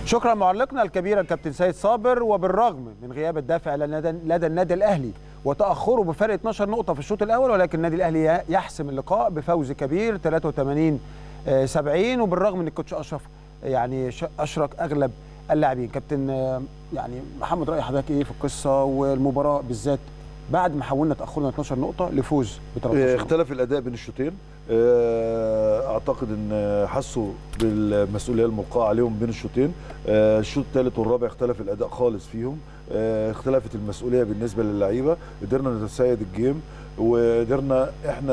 شكرا معلقنا الكبير الكابتن سيد صابر وبالرغم من غياب الدافع لدى لدى النادي الاهلي وتاخره بفرق 12 نقطه في الشوط الاول ولكن النادي الاهلي يحسم اللقاء بفوز كبير 83 آه، 70 وبالرغم ان الكوتش اشرف يعني ش- اشرك اغلب اللاعبين كابتن آه، يعني محمد راي حضرتك ايه في القصه والمباراه بالذات بعد ما حولنا تاخرنا 12 نقطه لفوز ب 13 نقطه اختلف الاداء بين الشوطين آه، اعتقد ان حسوا بالمسؤوليه الملقاه عليهم بين الشوطين آه، الشوط الثالث والرابع اختلف الاداء خالص فيهم آه، اختلفت المسؤوليه بالنسبه للعيبه قدرنا نتسيد الجيم وقدرنا احنا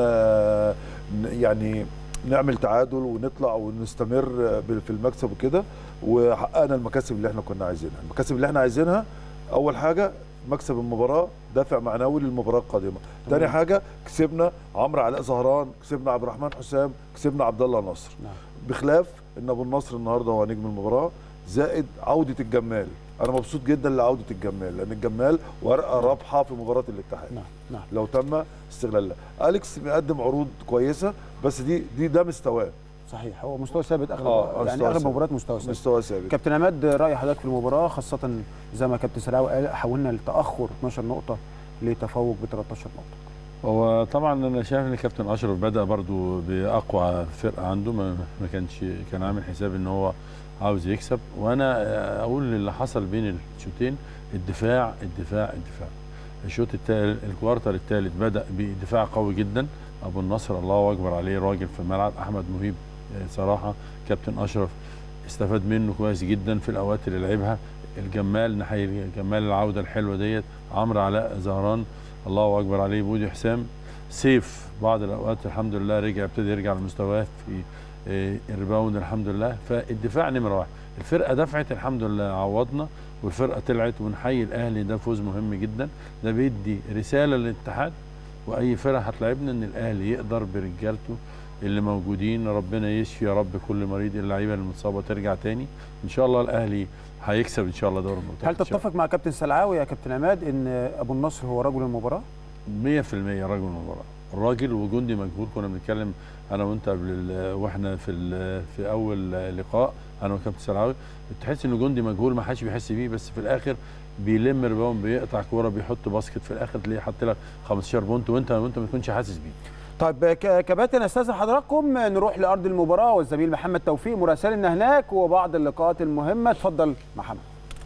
ن- يعني نعمل تعادل ونطلع ونستمر ب- في المكسب وكده وحققنا المكاسب اللي احنا كنا عايزينها المكاسب اللي احنا عايزينها اول حاجه مكسب المباراه دافع معنوي للمباراه القادمه تاني حاجه كسبنا عمرو علاء زهران كسبنا عبد الرحمن حسام كسبنا عبد الله نصر نعم. بخلاف ان ابو النصر النهارده هو نجم المباراه زائد عوده الجمال انا مبسوط جدا لعوده الجمال لان الجمال ورقه رابحه في مباراه الاتحاد نعم نعم لو تم استغلالها اليكس بيقدم عروض كويسه بس دي دي ده مستواه صحيح هو مستوى ثابت اغلب آه، يعني مستوى اغلب ثابت. المباريات مستوى ثابت مستوى ثابت كابتن عماد راي حضرتك في المباراه خاصه زي ما كابتن سلاوي قال حولنا التاخر 12 نقطه لتفوق ب 13 نقطه هو طبعا انا شايف ان كابتن اشرف بدا برضو باقوى فرقه عنده ما ما كانش كان عامل حساب ان هو عاوز يكسب وانا اقول اللي حصل بين الشوطين الدفاع الدفاع الدفاع الشوط الثالث الكوارتر الثالث بدا بدفاع قوي جدا ابو النصر الله اكبر عليه راجل في الملعب احمد مهيب آه، صراحه كابتن اشرف استفاد منه كويس جدا في الاوقات اللي لعبها الجمال نحيي الجمال العوده الحلوه ديت عمرو علاء زهران الله اكبر عليه بودي حسام سيف بعض الاوقات الحمد لله رجع ابتدى يرجع لمستواه في آه، الريباوند الحمد لله فالدفاع نمره واحد الفرقه دفعت الحمد لله عوضنا والفرقه طلعت ونحيي الاهلي ده فوز مهم جدا ده بيدي رساله للاتحاد واي فرقه هتلاعبنا ان الاهلي يقدر برجالته اللي موجودين ربنا يشفي يا رب كل مريض اللعيبه المصابه ترجع تاني ان شاء الله الاهلي هيكسب ان شاء الله دوري المرتبط هل تتفق مع كابتن سلعاوي يا كابتن عماد ان ابو النصر هو رجل المباراه 100% رجل المباراه الراجل وجندي مجهول كنا بنتكلم انا وانت قبل ال- واحنا في ال- في اول لقاء انا وكابتن سلعاوي تحس انه جندي مجهول ما حدش بيحس بيه بس في الاخر بيلم ريباوند بيقطع كوره بيحط باسكت في الاخر تلاقيه حط لك 15 بونت وانت وانت ما تكونش حاسس بيه طيب ك- كباتن استاذن حضراتكم نروح لارض المباراه والزميل محمد توفيق مراسلنا هناك وبعض اللقاءات المهمه اتفضل محمد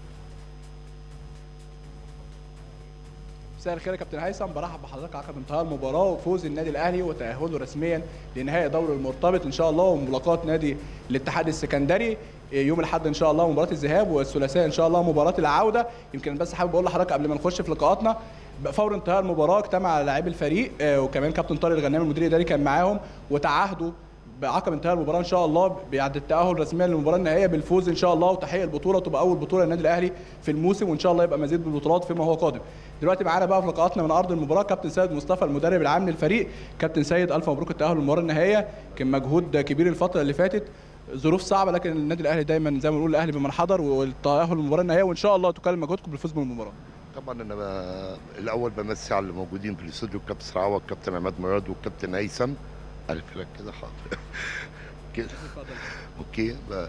مساء الخير يا كابتن هيثم برحب بحضرتك عقب انتهاء المباراه وفوز النادي الاهلي وتاهله رسميا لنهائي دوري المرتبط ان شاء الله وملاقات نادي الاتحاد السكندري يوم الاحد ان شاء الله مباراه الذهاب والثلاثاء ان شاء الله مباراه العوده يمكن بس حابب اقول لحضرتك قبل ما نخش في لقاءاتنا فور انتهاء المباراه اجتمع لاعبي الفريق آه، وكمان كابتن طارق الغنام المدير الاداري كان معاهم وتعهدوا بعقب انتهاء المباراه ان شاء الله بعد التاهل رسميا للمباراه النهائيه بالفوز ان شاء الله وتحقيق البطوله تبقى اول بطوله للنادي الاهلي في الموسم وان شاء الله يبقى مزيد من البطولات فيما هو قادم دلوقتي معانا بقى في لقاءاتنا من ارض المباراه كابتن سيد مصطفى المدرب العام للفريق كابتن سيد الف مبروك التاهل للمباراه النهائيه كان مجهود كبير الفتره اللي فاتت ظروف صعبه لكن النادي الاهلي دايما زي ما بنقول الاهلي بمن حضر والتاهل للمباراه النهائيه وان شاء الله تكلم مجهودكم بالفوز بالمباراه طبعا انا ب... الاول بمسي على اللي موجودين في الاستوديو الكابتن سراوه والكابتن عماد مراد والكابتن هيثم الف لك كده حاضر كده اوكي ب...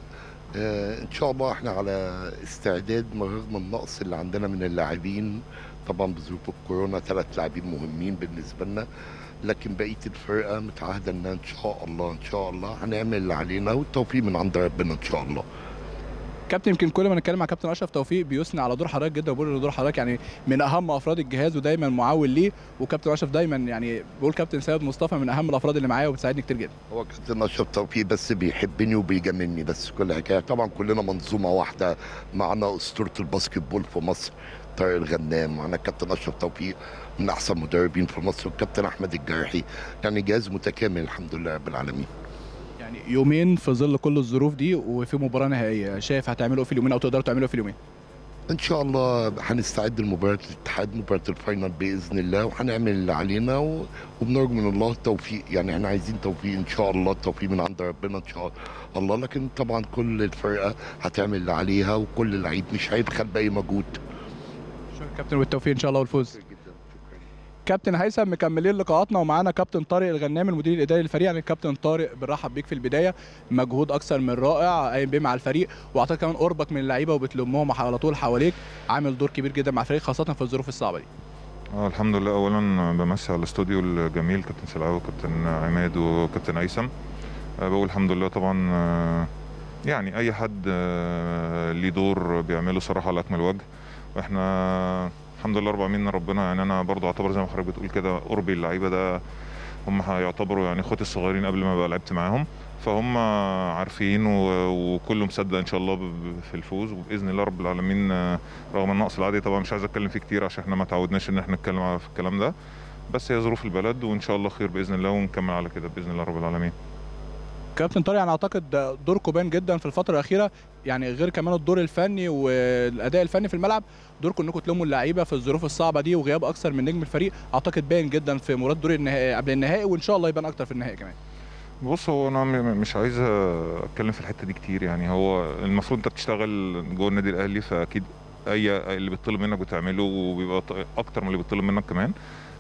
آه ان شاء الله احنا على استعداد رغم النقص اللي عندنا من اللاعبين طبعا بظروف الكورونا ثلاث لاعبين مهمين بالنسبه لنا لكن بقيه الفرقه متعهده ان ان شاء الله ان شاء الله هنعمل اللي علينا والتوفيق من عند ربنا ان شاء الله كابتن يمكن كل ما نتكلم مع كابتن اشرف توفيق بيثني على دور حضرتك جدا وبيقول ان دور حضرتك يعني من اهم افراد الجهاز ودايما معاون ليه وكابتن اشرف دايما يعني بيقول كابتن سيد مصطفى من اهم الافراد اللي معايا وبتساعدني كتير جدا هو كابتن اشرف توفيق بس بيحبني وبيجاملني بس كل حكايه طبعا كلنا منظومه واحده معانا اسطوره الباسكت بول في مصر طارق الغنام معانا كابتن اشرف توفيق من احسن مدربين في مصر والكابتن احمد الجرحي يعني جهاز متكامل الحمد لله رب العالمين يعني يومين في ظل كل الظروف دي وفي مباراه نهائيه شايف هتعملوا ايه في اليومين او تقدروا تعملوا ايه في اليومين ان شاء الله هنستعد لمباراه الاتحاد مباراه الفاينل باذن الله وهنعمل اللي علينا و... وبنرجو من الله التوفيق يعني احنا عايزين توفيق ان شاء الله التوفيق من عند ربنا ان شاء الله لكن طبعا كل الفرقه هتعمل اللي عليها وكل لعيب مش هيبخل باي مجهود شكرا كابتن والتوفيق ان شاء الله والفوز جدا شكرا كابتن هيثم مكملين لقاءاتنا ومعانا كابتن طارق الغنام المدير الاداري للفريق يعني الكابتن طارق بنرحب بيك في البدايه مجهود اكثر من رائع قايم بيه مع الفريق واعتقد كمان قربك من اللعيبه وبتلمهم على طول حواليك عامل دور كبير جدا مع الفريق خاصه في الظروف الصعبه دي آه الحمد لله اولا بمسي على الاستوديو الجميل كابتن سلعاوي وكابتن عماد وكابتن هيثم آه بقول الحمد لله طبعا آه يعني اي حد آه ليه دور بيعمله صراحه على اكمل وجه واحنا الحمد لله رب العالمين ربنا يعني انا برضو اعتبر زي ما حضرتك بتقول كده قربي اللعيبه ده هم هيعتبروا يعني اخواتي الصغيرين قبل ما بقى لعبت معاهم فهم عارفين و- وكله مصدق ان شاء الله ب- ب- في الفوز وباذن الله رب العالمين آه، رغم النقص العادي طبعا مش عايز اتكلم فيه كتير عشان احنا ما تعودناش ان احنا نتكلم على- في الكلام ده بس هي ظروف البلد وان شاء الله خير باذن الله ونكمل على كده باذن الله رب العالمين كابتن طارق يعني اعتقد دوركم بان جدا في الفتره الاخيره يعني غير كمان الدور الفني والاداء الفني في الملعب دوركم انكم تلموا اللعيبه في الظروف الصعبه دي وغياب اكثر من نجم الفريق اعتقد باين جدا في مباراه دور النهائي قبل النهائي وان شاء الله يبان اكتر في النهائي كمان بص هو انا م- مش عايز اتكلم في الحته دي كتير يعني هو المفروض انت بتشتغل جوه النادي الاهلي فاكيد اي اللي بيطلب منك بتعمله وبيبقى ط- اكتر من اللي بيطلب منك كمان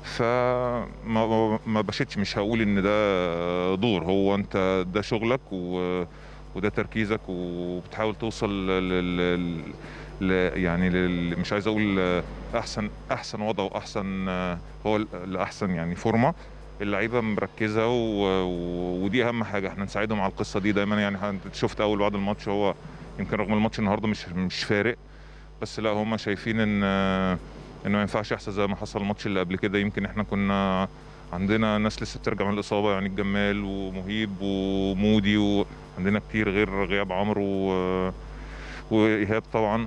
فما ما- ما بشتش مش هقول ان ده دور هو انت ده شغلك و وده تركيزك وبتحاول توصل لل لل- ل- يعني لل مش عايز اقول احسن احسن وضع واحسن هو الاحسن يعني فورمه اللعيبه مركزه و... و... ودي اهم حاجه احنا نساعدهم على القصه دي دايما يعني انت شفت اول بعد الماتش هو يمكن رغم الماتش النهارده مش مش فارق بس لا هم شايفين ان انه ما ينفعش يحصل زي ما حصل الماتش اللي قبل كده يمكن احنا كنا عندنا ناس لسه بترجع من الاصابه يعني الجمال ومهيب ومودي وعندنا كتير غير غياب عمرو و... وايهاب طبعا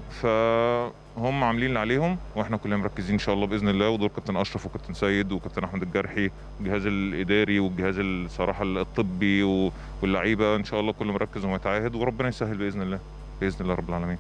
فهم عاملين اللي عليهم واحنا كلنا مركزين ان شاء الله باذن الله ودور كابتن اشرف وكابتن سيد وكابتن احمد الجرحي والجهاز الاداري والجهاز الصراحه الطبي و- واللعيبه ان شاء الله كله مركز ومتعاهد وربنا يسهل باذن الله باذن الله رب العالمين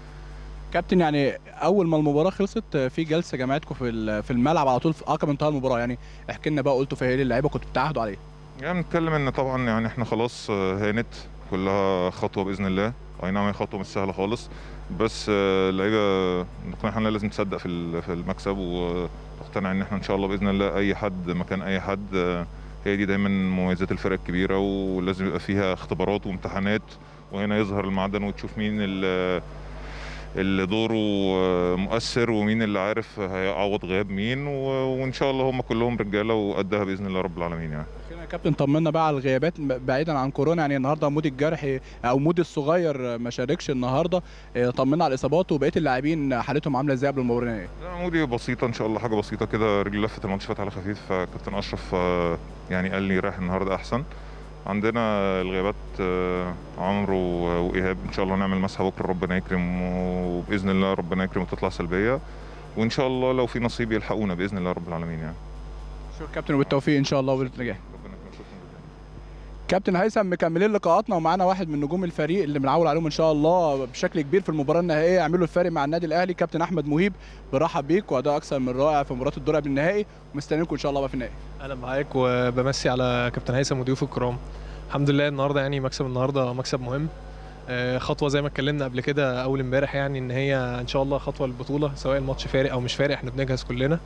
كابتن يعني اول ما المباراه خلصت في جلسه جمعتكم في ال- في الملعب على طول في عقب انتهاء المباراه يعني احكي لنا بقى قلتوا فيها ايه للعيبه كنتوا بتعهدوا عليه يعني بنتكلم ان طبعا يعني احنا خلاص آه، هانت كلها خطوه باذن الله اي نعم هي خطوه مش سهله خالص بس آه، اللعيبه نقتنع احنا لازم تصدق في ال- في المكسب ونقتنع ان احنا ان شاء الله باذن الله اي حد مكان اي حد آه، هي دي دايما مميزات الفرق الكبيره ولازم يبقى فيها اختبارات وامتحانات وهنا يظهر المعدن وتشوف مين ال- اللي دوره آه، مؤثر ومين اللي عارف هيعوض غياب مين و- وان شاء الله هم كلهم رجاله وقدها باذن الله رب العالمين يعني اخيرا يا كابتن طمنا بقى على الغيابات بعيدا عن كورونا يعني النهارده مودي الجرحي او مودي الصغير ما شاركش النهارده اه، طمنا على الاصابات وبقيه اللاعبين حالتهم عامله ازاي قبل المباراه النهائية؟ لا مودي بسيطة إن شاء الله حاجة بسيطة كده رجل لفت الماتش فات على خفيف فكابتن أشرف آه، يعني قال لي رايح النهاردة أحسن عندنا الغيابات آه، عمرو و- وإيهاب إن شاء الله نعمل مسحة بكرة ربنا يكرم وبإذن الله ربنا يكرم وتطلع سلبية وإن شاء الله لو في نصيب يلحقونا بإذن الله رب العالمين يعني شكرا كابتن وبالتوفيق ان شاء الله وبالنجاح ربنا يكرمك شكرا جزيلا كابتن هيثم مكملين لقاءاتنا ومعانا واحد من نجوم الفريق اللي بنعول عليهم ان شاء الله بشكل كبير في المباراه النهائيه يعملوا الفارق مع النادي الاهلي كابتن احمد مهيب برحب بيك واداء اكثر من رائع في مباراه الدور قبل النهائي ومستنيينكم ان شاء الله بقى في النهائي اهلا معاك وبمسي على كابتن هيثم وضيوف الكرام الحمد لله النهارده يعني مكسب النهارده مكسب مهم آه، خطوه زي ما اتكلمنا قبل كده اول امبارح يعني ان هي ان شاء الله خطوه للبطوله سواء الماتش فارق او مش فارق احنا بنجهز كلنا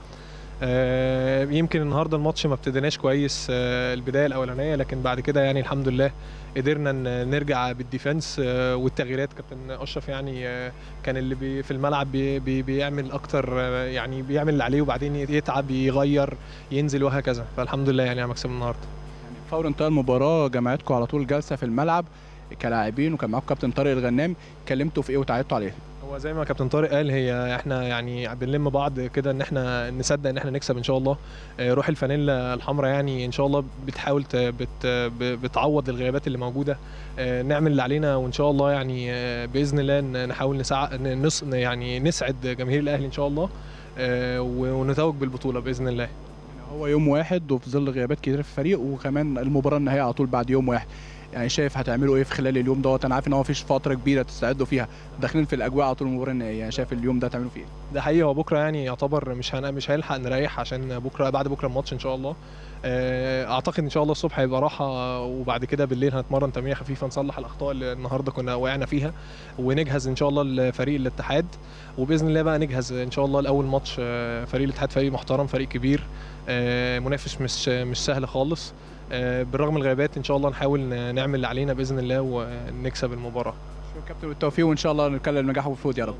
آه، يمكن النهارده الماتش ما ابتديناش كويس آه، البدايه الاولانيه لكن بعد كده يعني الحمد لله قدرنا ن- نرجع بالديفنس آه، والتغييرات كابتن اشرف يعني آه، كان اللي بي في الملعب بي بي بيعمل اكتر آه، يعني بيعمل اللي عليه وبعدين يتعب يغير ينزل وهكذا فالحمد لله يعني على مكسب النهارده فور انتهاء المباراه جمعتكم على طول جلسه في الملعب كلاعبين وكان معاكم كابتن طارق الغنام كلمتوا في ايه وتعيطوا عليه هو زي ما كابتن طارق قال هي احنا يعني بنلم بعض كده ان احنا نصدق ان احنا نكسب ان شاء الله آه، روح الفانيلا الحمراء يعني ان شاء الله بتحاول ت- بت ب- بتعوض الغيابات اللي موجوده آه، نعمل اللي علينا وان شاء الله يعني آه، باذن الله ن- نحاول نسع ن- نص يعني نسعد جماهير الاهلي ان شاء الله آه، ونتوج بالبطوله باذن الله هو يوم واحد وفي ظل غيابات كتير في الفريق وكمان المباراه النهائيه على طول بعد يوم واحد يعني شايف هتعملوا ايه في خلال اليوم دوت انا عارف ان هو مفيش فتره كبيره تستعدوا فيها داخلين في الاجواء على طول المباراه النهائيه يعني شايف اليوم ده هتعملوا فيه ايه ده حقيقي هو بكره يعني يعتبر مش هن... مش هنلحق نريح عشان بكره بعد بكره الماتش ان شاء الله آه، اعتقد ان شاء الله الصبح هيبقى راحه وبعد كده بالليل هنتمرن تمرين خفيفه نصلح الاخطاء اللي النهارده كنا وقعنا فيها ونجهز ان شاء الله لفريق الاتحاد وباذن الله بقى نجهز ان شاء الله لاول ماتش آه، فريق الاتحاد فريق محترم فريق كبير آه، منافس مش مش سهل خالص آه، بالرغم من الغيابات ان شاء الله نحاول ن- نعمل اللي علينا باذن الله ونكسب المباراه شكرا كابتن بالتوفيق وان شاء الله نتكلم نجاح وفوز يا رب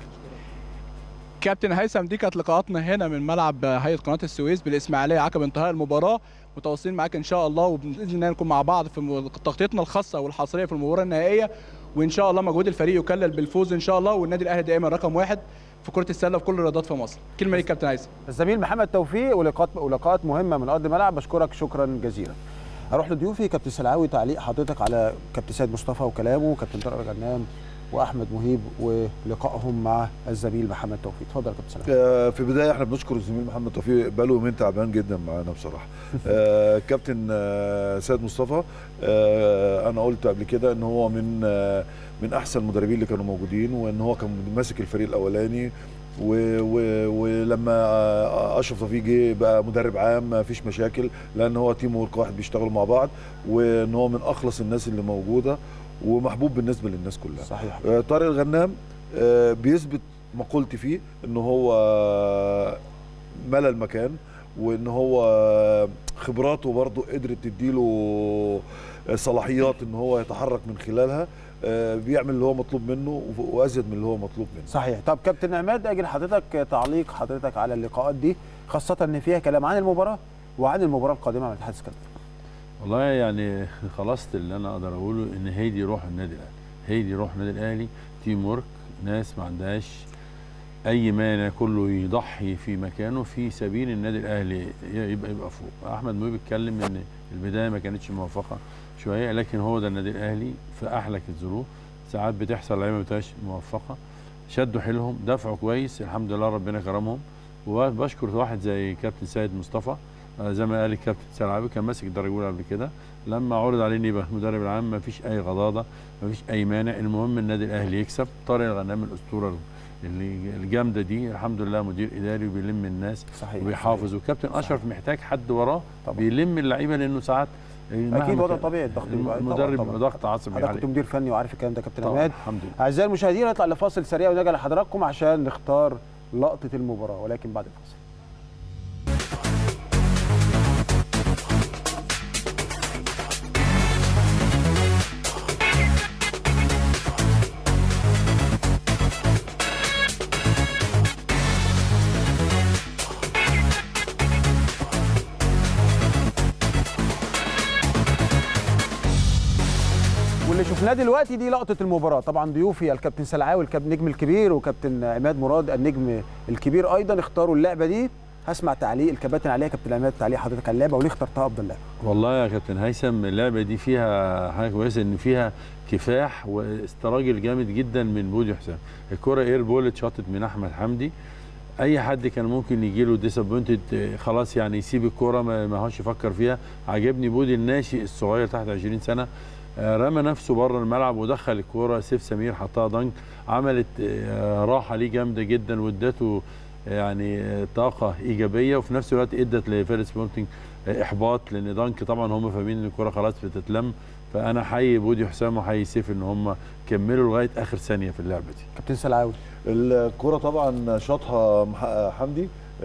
كابتن هيثم دي كانت لقاءاتنا هنا من ملعب هيئه قناه السويس بالاسماعيليه عقب انتهاء المباراه متواصلين معاك ان شاء الله وباذن الله نكون مع بعض في م- تغطيتنا الخاصه والحصريه في المباراه النهائيه وان شاء الله مجهود الفريق يكلل بالفوز ان شاء الله والنادي الاهلي دائما رقم واحد في كره السله في كل الرياضات في مصر كلمه ليك كابتن هيثم الزميل محمد توفيق ولقاءات ولقاءات مهمه من ارض الملعب بشكرك شكرا جزيلا اروح لضيوفي كابتن سلعاوي تعليق حضرتك على كابتن سيد مصطفى وكلامه كابتن طارق غنام واحمد مهيب ولقائهم مع الزميل محمد توفيق اتفضل يا كابتن سلعاوي آه، في البدايه احنا بنشكر الزميل محمد توفيق بقاله يومين تعبان جدا معانا بصراحه آه، كابتن آه، سيد مصطفى آه، انا قلت قبل كده ان هو من آه، من احسن المدربين اللي كانوا موجودين وان هو كان ماسك الفريق الاولاني و- و- ولما آه، اشرف توفيق جه بقى مدرب عام ما فيش مشاكل لان هو تيم ورك واحد بيشتغلوا مع بعض وان هو من اخلص الناس اللي موجوده ومحبوب بالنسبه للناس كلها صحيح آه، طارق الغنام آه، بيثبت مقولتي فيه ان هو ملى المكان وان هو خبراته برضه قدرت تديله صلاحيات ان هو يتحرك من خلالها آه، بيعمل اللي هو مطلوب منه وازيد من اللي هو مطلوب منه صحيح طب كابتن عماد اجي لحضرتك تعليق حضرتك على اللقاءات دي خاصه ان فيها كلام عن المباراه وعن المباراه القادمه مع الاتحاد السكندري والله يعني خلصت اللي انا اقدر اقوله ان هي دي روح النادي الاهلي هي دي روح النادي الاهلي تيم ورك ناس ما عندهاش اي مانع كله يضحي في مكانه في سبيل النادي الاهلي يبقى يبقى فوق احمد موي بيتكلم ان البدايه ما كانتش موفقه شويه لكن هو ده النادي الاهلي في احلك الظروف ساعات بتحصل لعيبه ما بتبقاش موفقه شدوا حيلهم دفعوا كويس الحمد لله ربنا كرمهم وبشكر واحد زي كابتن سيد مصطفى آه، زي ما قال الكابتن سلعاوي كان ماسك الدرجه الاولى قبل كده لما عرض عليه إنه يبقى المدرب العام ما فيش اي غضاضه ما فيش اي مانع المهم النادي الاهلي يكسب طارق الغنام الاسطوره اللي الجامده دي الحمد لله مدير اداري وبيلم الناس صحيح وبيحافظ وكابتن اشرف محتاج حد وراه بيلم اللعيبه لانه ساعات مهما اكيد وضع كان طبيعي الضغط بيبقى- طبعاً، المدرب طبعاً. ضغط عصبي حضرتك عليه كنت مدير فني وعارف الكلام ده كابتن طبعاً، عماد الحمد لله اعزائي المشاهدين نطلع لفاصل سريع ونرجع لحضراتكم عشان نختار لقطه المباراه ولكن بعد الفاصل واللي شفناه دلوقتي دي لقطه المباراه طبعا ضيوفي الكابتن سلعاوي الكابتن النجم الكبير وكابتن عماد مراد النجم الكبير ايضا اختاروا اللعبه دي هسمع تعليق الكباتن عليها كابتن عماد تعليق حضرتك على اللعبه وليه اخترتها افضل لعبه والله يا كابتن هيثم اللعبه دي فيها حاجه كويسه ان فيها كفاح واستراجل جامد جدا من بودي حسام الكره اير بول اتشاطت من احمد حمدي اي حد كان ممكن يجي له ديسابوينتد خلاص يعني يسيب الكوره ما ما هوش يفكر فيها عجبني بودي الناشئ الصغير تحت 20 سنه آه، رمى نفسه بره الملعب ودخل الكوره سيف سمير حطها دنك عملت آه، راحه ليه جامده جدا وادته يعني آه، طاقه ايجابيه وفي نفس الوقت ادت لفيرس سبورتنج آه، احباط لان دانك طبعا هم فاهمين ان الكوره خلاص بتتلم فانا حي بودي حسام وحي سيف ان هم كملوا لغايه اخر ثانيه في اللعبه دي كابتن سلعاوي الكرة طبعا شاطها مح- حمدي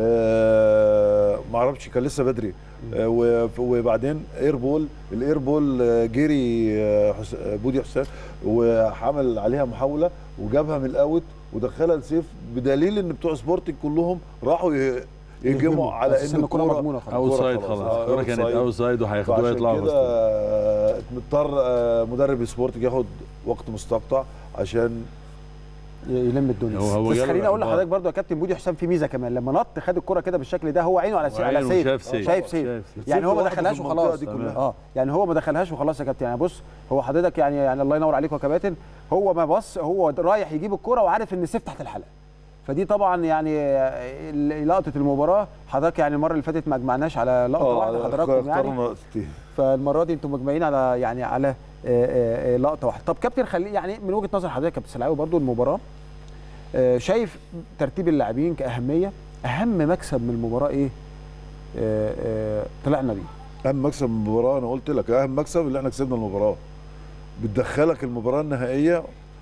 آه، ما اعرفش كان لسه بدري آه، و- وبعدين اير بول الاير بول آه، جري آه، حس- آه، بودي حسام وعمل عليها محاوله وجابها من الاوت ودخلها لسيف بدليل ان بتوع سبورتنج كلهم راحوا ي- يهجموا على أساس ان الكرة الكوره مضمونة خلاص. اوت سايد خلاص. خلاص آه، الكوره كانت أوت سايد. اوت سايد وهياخدوها فعشان يطلعوا كده بس آه، مضطر آه، مدرب سبورتنج ياخد وقت مستقطع عشان يلم الدنيا هو- هو بس جاله خليني اقول الإحباط. لحضرتك برضو يا كابتن بودي حسام في ميزه كمان لما نط خد الكره كده بالشكل ده هو عينه على سي... على وعينه سيف شاف سيف. شايف سيف شايف سيف. يعني هو ما سيف لوحده دخلهاش في المنطقة وخلاص دي كلها. اه يعني هو ما دخلهاش وخلاص يا كابتن يعني بص هو حضرتك يعني يعني الله ينور عليك يا كباتن هو ما بص هو رايح يجيب الكره وعارف ان سيف تحت الحلقه فدي طبعا يعني ال- لقطه المباراه حضرتك يعني المره اللي فاتت ما جمعناش على لقطه واحده حضراتكم يعني اخترنا نقطتين. فالمره دي انتم مجمعين على يعني على آه، آه، لقطه واحده طب كابتن خلي يعني من وجهه نظر حضرتك يا كابتن سلعاوي برضو المباراه آه، شايف ترتيب اللاعبين كاهميه اهم مكسب من المباراه ايه آه، آه، طلعنا بيه اهم مكسب من المباراه انا قلت لك اهم مكسب اللي احنا كسبنا المباراه بتدخلك المباراه النهائيه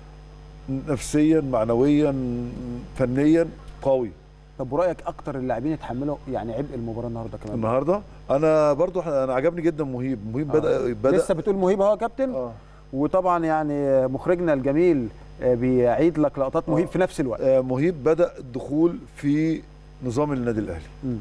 نفسيا معنويا فنيا قوي طب ورايك اكتر اللاعبين يتحملوا يعني عبء المباراه النهارده كمان النهارده انا برضو انا عجبني جدا مهيب مهيب آه. بدا بدا لسه بتقول مهيب اهو يا كابتن آه. وطبعا يعني مخرجنا الجميل آه، بيعيد لك لقطات مهيب آه. في نفس الوقت آه، مهيب بدا الدخول في نظام النادي الاهلي مم.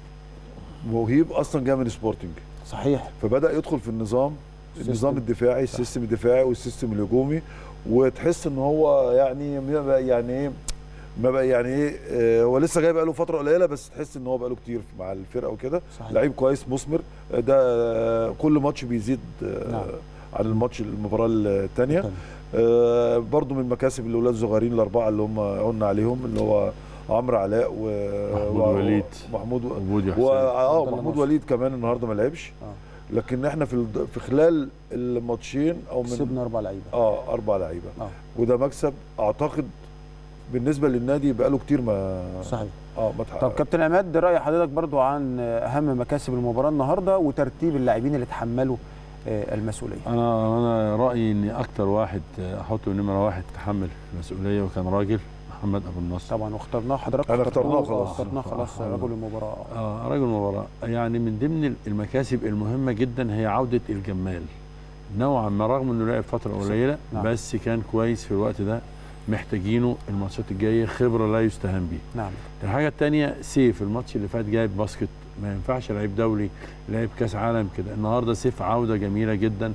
مهيب اصلا جاي من سبورتنج صحيح فبدا يدخل في النظام سيستم. النظام الدفاعي السيستم الدفاعي والسيستم الهجومي وتحس ان هو يعني ما بقى- يعني ايه ما بقى يعني ايه آه، هو لسه جاي بقاله فتره قليله بس تحس ان هو بقاله كتير مع الفرقه وكده صحيح لعيب كويس مثمر آه، ده آه، كل ماتش بيزيد آه، نعم. عن الماتش المباراه الثانيه طيب. آه، برضو من مكاسب الاولاد الصغيرين الاربعه اللي هم قلنا عليهم اللي هو عمرو علاء و محمود و- وليد. محمود و... وبودي و... حسين اه عبد الله محمود ناصر. وليد كمان النهارده ما لعبش آه. لكن احنا في الد... في خلال الماتشين او من كسبنا اربع لعيبه اه اربع لعيبه آه. وده مكسب اعتقد بالنسبه للنادي بقاله كتير ما صحيح اه ما تحقق طب كابتن عماد راي حضرتك برضو عن اهم مكاسب المباراه النهارده وترتيب اللاعبين اللي تحملوا آه، المسؤوليه انا انا رايي ان اكتر واحد احطه نمره واحد تحمل المسؤوليه وكان راجل محمد ابو النصر طبعا واخترناه حضرتك أنا اخترتوه، اخترناه خلاص. آه، اخترناه خلاص آه. رجل المباراه اه رجل مباراه يعني من ضمن المكاسب المهمه جدا هي عوده الجمال نوعا ما رغم انه لعب فتره قليله نعم. بس كان كويس في الوقت ده محتاجينه الماتشات الجايه خبره لا يستهان بيه نعم الحاجه الثانيه سيف الماتش اللي فات جايب باسكت ما ينفعش لعيب دولي لعيب كاس عالم كده النهارده سيف عوده جميله جدا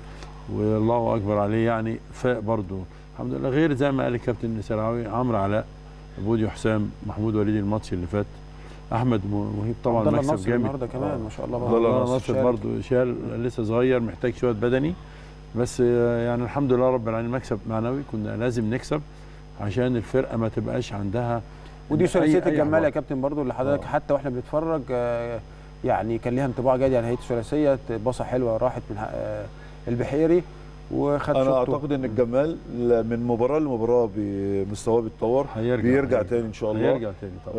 والله اكبر عليه يعني فاق برضه الحمد لله غير زي ما قال الكابتن سراوي عمرو علاء بودي حسام محمود وليد الماتش اللي فات احمد م- مهيب طبعا عبد الله مكسب الناصر جامد النهارده كمان ما شاء الله عبد الله الله ناصر ناصر شارك. برضه شال لسه صغير محتاج شويه بدني بس آه، يعني الحمد لله رب العالمين مكسب معنوي كنا لازم نكسب عشان الفرقه ما تبقاش عندها ودي أي- ثلاثيه أي الجمال يا أحباط. كابتن برضو اللي حضرتك آه. حتى واحنا بنتفرج آه، يعني كان ليها انطباع جيد يعني هي الثلاثيه باصه حلوه راحت من آه، البحيري وخد انا شوطه. اعتقد ان الجمال من مباراه لمباراه بمستواه بيتطور هيرجع بيرجع هيرجع. تاني ان شاء الله هيرجع تاني طبعا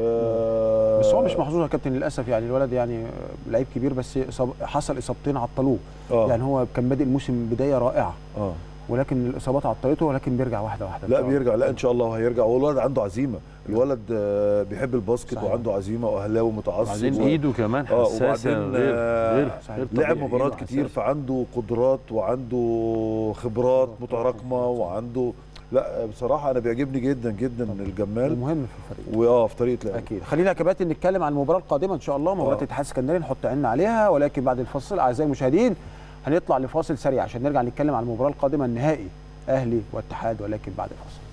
آه بس هو مش محظوظ يا كابتن للاسف يعني الولد يعني آه، لعيب كبير بس إصاب حصل اصابتين عطلوه آه. يعني هو كان بادئ الموسم بدايه رائعه اه ولكن الاصابات عطلته ولكن بيرجع واحده واحده إن لا شاء الله. بيرجع لا ان شاء الله هيرجع والولد عنده عزيمه الولد آه، بيحب الباسكت صحيح. وعنده عزيمه واهلاوي متعصب وبعدين و- ايده كمان اه حساسه وبعدين غير آه، غير صحيح. غير لعب طبيعي. مباريات إيده كتير حساسة. فعنده قدرات وعنده خبرات متراكمه وعنده لا بصراحه انا بيعجبني جدا جدا الجمال ومهم في الفريق واه في طريقه لعبه اكيد خلينا يا كباتن نتكلم عن المباراه القادمه ان شاء الله مباراه آه. الاتحاد السكندري نحط عيننا عليها ولكن بعد الفاصل اعزائي المشاهدين هنطلع لفاصل سريع عشان نرجع نتكلم عن المباراه القادمه النهائي اهلي واتحاد ولكن بعد الفاصل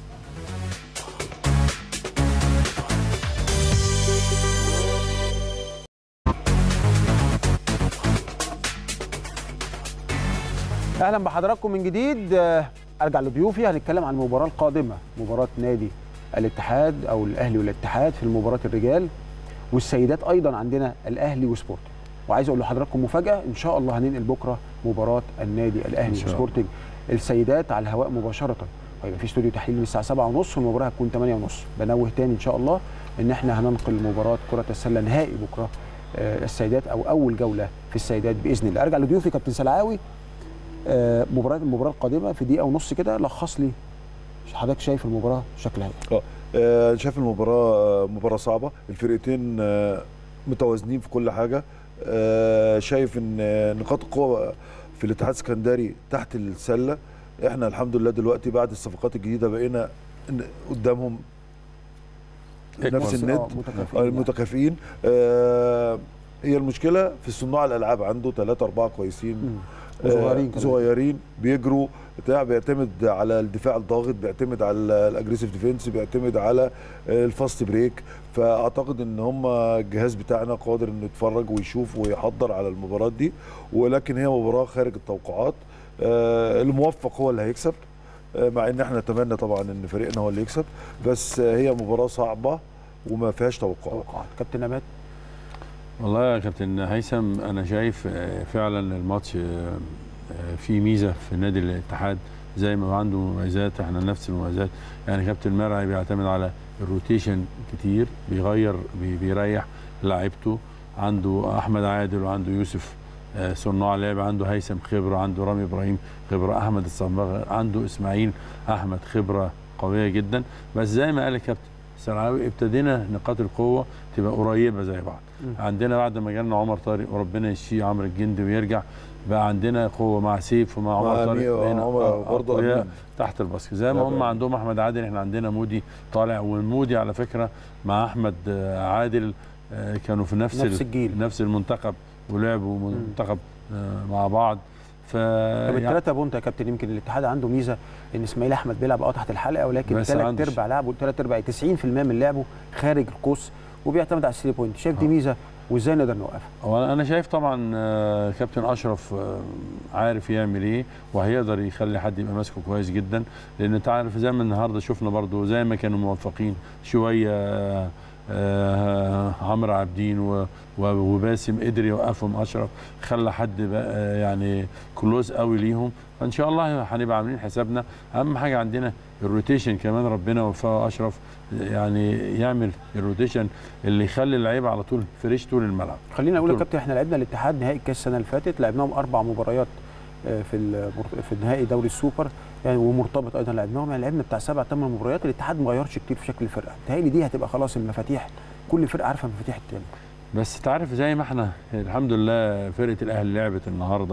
اهلا بحضراتكم من جديد آه، ارجع لضيوفي هنتكلم عن المباراه القادمه مباراه نادي الاتحاد او الاهلي والاتحاد في مباراه الرجال والسيدات ايضا عندنا الاهلي وسبورتنج وعايز اقول لحضراتكم مفاجاه ان شاء الله هننقل بكره مباراه النادي الاهلي إن شاء الله. وسبورتنج السيدات على الهواء مباشره وهيبقى في استوديو تحليل من الساعه 7:30 والمباراه هتكون 8:30 بنوه تاني ان شاء الله ان احنا هننقل مباراه كره السله نهائي بكره آه، السيدات او اول جوله في السيدات باذن الله ارجع لضيوفي كابتن سلعاوي آه، مباراه المباراه القادمه في دقيقه ونص كده لخص لي حضرتك شايف المباراه شكلها ايه آه، شايف المباراة آه، مباراة صعبة الفرقتين آه، متوازنين في كل حاجة آه، شايف ان آه، نقاط القوة في الاتحاد السكندري تحت السلة احنا الحمد لله دلوقتي بعد الصفقات الجديدة بقينا ن- قدامهم نفس آه، الند متكافئين آه، يعني. المتكافئين آه، هي المشكلة في صناع الألعاب عنده ثلاثة أربعة كويسين مم. آه، وصغيرين كمان. صغيرين بيجروا بتاع بيعتمد على الدفاع الضاغط بيعتمد على الاجريسيف ديفense بيعتمد على آه، الفاست بريك فاعتقد ان هم الجهاز بتاعنا قادر انه يتفرج ويشوف ويحضر على المباراه دي ولكن هي مباراه خارج التوقعات آه، الموفق هو اللي هيكسب آه، مع ان احنا نتمنى طبعا ان فريقنا هو اللي يكسب بس آه، هي مباراه صعبه وما فيهاش توقعات توقعات كابتن نبات والله يا كابتن هيثم انا شايف آه، فعلا الماتش آه، آه، في ميزه في نادي الاتحاد زي ما عنده مميزات احنا نفس المميزات يعني كابتن مرعي بيعتمد على الروتيشن كتير بيغير بي- بيريح لاعيبته عنده احمد عادل وعنده يوسف آه، صناع لعب عنده هيثم خبره عنده رامي ابراهيم خبره احمد الصنبغ عنده اسماعيل احمد خبره قويه جدا بس زي ما قال الكابتن سرعاوي ابتدينا نقاط القوه تبقى قريبه زي بعض مم. عندنا بعد ما جالنا عمر طارق وربنا يشفيه عمرو الجندي ويرجع بقى عندنا قوه مع سيف ومع عمر مع طارق أمير بقينا وعمر برضه أقوياء أمين. تحت الباسكت زي ما لا هم بقى. عندهم احمد عادل احنا عندنا مودي طالع والمودي على فكره مع احمد آه، عادل آه، كانوا في نفس نفس ال- الجيل. نفس المنتخب ولعبوا منتخب آه، مع بعض ف طب يعني الثلاثه بونت يا كابتن يمكن الاتحاد عنده ميزه ان اسماعيل احمد بيلعب اه تحت الحلقه ولكن بس ثلاث عندش. ارباع لعبه ثلاث ارباع 90% من لعبه خارج القوس وبيعتمد على الثري بوينت شايف دي آه. ميزه وازاي نقدر نوقفها هو انا شايف طبعا آه، كابتن اشرف آه، عارف يعمل ايه وهيقدر يخلي حد يبقى ماسكه كويس جدا لان انت عارف زي ما النهارده شفنا برضو زي ما كانوا موفقين شويه آه، آه، عمرو عابدين و- و- وباسم قدر يوقفهم اشرف خلى حد بقى يعني كلوز قوي ليهم فان شاء الله هنبقى عاملين حسابنا اهم حاجه عندنا الروتيشن كمان ربنا وفقه اشرف يعني يعمل الروتيشن اللي يخلي اللعيبه على طول فريش طول الملعب خلينا اقول يا طول. كابتن احنا لعبنا الاتحاد نهائي الكاس السنه اللي فاتت لعبناهم اربع مباريات آه، في المر- في نهائي دوري السوبر يعني ومرتبط ايضا لعبناهم يعني لعبنا بتاع سبع ثمان مباريات الاتحاد ما غيرش كتير في شكل الفرقه بتهيألي دي هتبقى خلاص المفاتيح كل فرقه عارفه مفاتيح التاني بس تعرف زي ما احنا الحمد لله فرقه الاهلي لعبت النهارده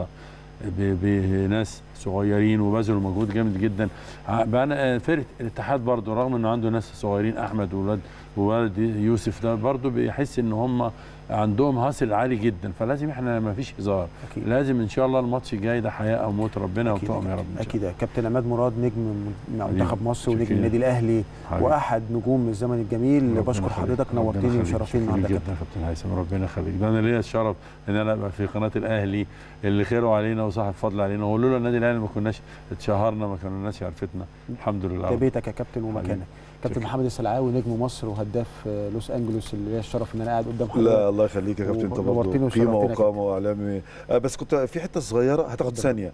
ب- بناس صغيرين وبذلوا مجهود جامد جدا ع- بقى فرقه الاتحاد برضو رغم انه عنده ناس صغيرين احمد وولاد وولد يوسف ده برضو بيحس ان هم عندهم هاسل عالي جدا فلازم احنا ما فيش هزار اكيد لازم ان شاء الله الماتش الجاي ده حياه او موت ربنا أكيد يوفقهم يا رب إن شاء اكيد كابتن عماد مراد نجم مع حبيبي. منتخب مصر ونجم شكراً. النادي الاهلي حبيبي. واحد نجوم الزمن الجميل ربنا بشكر يخليك. حضرتك ربنا نورتني يخليك. وشرفتني شكراً النهارده يا جدا كابتن يا كابتن هيثم ربنا يخليك ده انا ليا الشرف ان انا ابقى في قناه الاهلي اللي خيره علينا وصاحب فضل علينا ولولا النادي الاهلي ما كناش اتشهرنا ما كانوا الناس عرفتنا الحمد لله ده بيتك يا كابتن ومكانك حبيبي. كابتن شكراً. محمد السلعاوي نجم مصر وهداف آه، لوس انجلوس اللي ليا الشرف ان انا قاعد قدام حضرتك لا الله يخليك يا كابتن انت ونورتني برضه قيمه وشرفتني يا وقامه واعلامي آه بس كنت في حته صغيره هتاخد اتفضل. ثانيه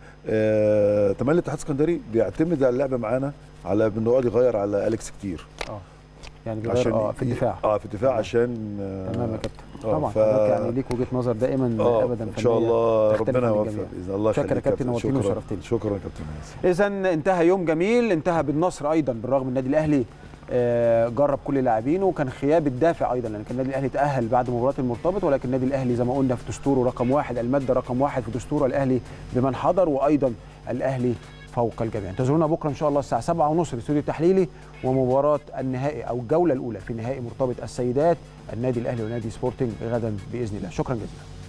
آه تملي الاتحاد السكندري بيعتمد على اللعبه معانا على انه يقعد يغير على اليكس كتير يعني بيغير اه في الدفاع اه في الدفاع تمام. عشان آه تمام يا كابتن آه، طبعا ف- حضرتك يعني ليك وجهه نظر دائما اه ابدا ان شاء فنية الله تختلف ربنا عن يوفق الجميع. باذن الله شكرا يا يخليك كابتن، نورتني شكرا وشرفتني. شكرا يا كابتن ياسر اذا انتهى يوم جميل انتهى بالنصر ايضا بالرغم النادي الاهلي آه، جرب كل لاعبينه وكان خياب الدافع ايضا لان كان النادي الاهلي تاهل بعد مباراه المرتبط ولكن النادي الاهلي زي ما قلنا في دستوره رقم واحد الماده رقم واحد في دستوره الاهلي بمن حضر وايضا الاهلي فوق الجميع انتظرونا بكره ان شاء الله الساعه 7:30 الاستوديو التحليلي ومباراه النهائي او الجوله الاولى في نهائي مرتبط السيدات النادي الاهلي ونادي سبورتنج غدا باذن الله شكرا جزيلا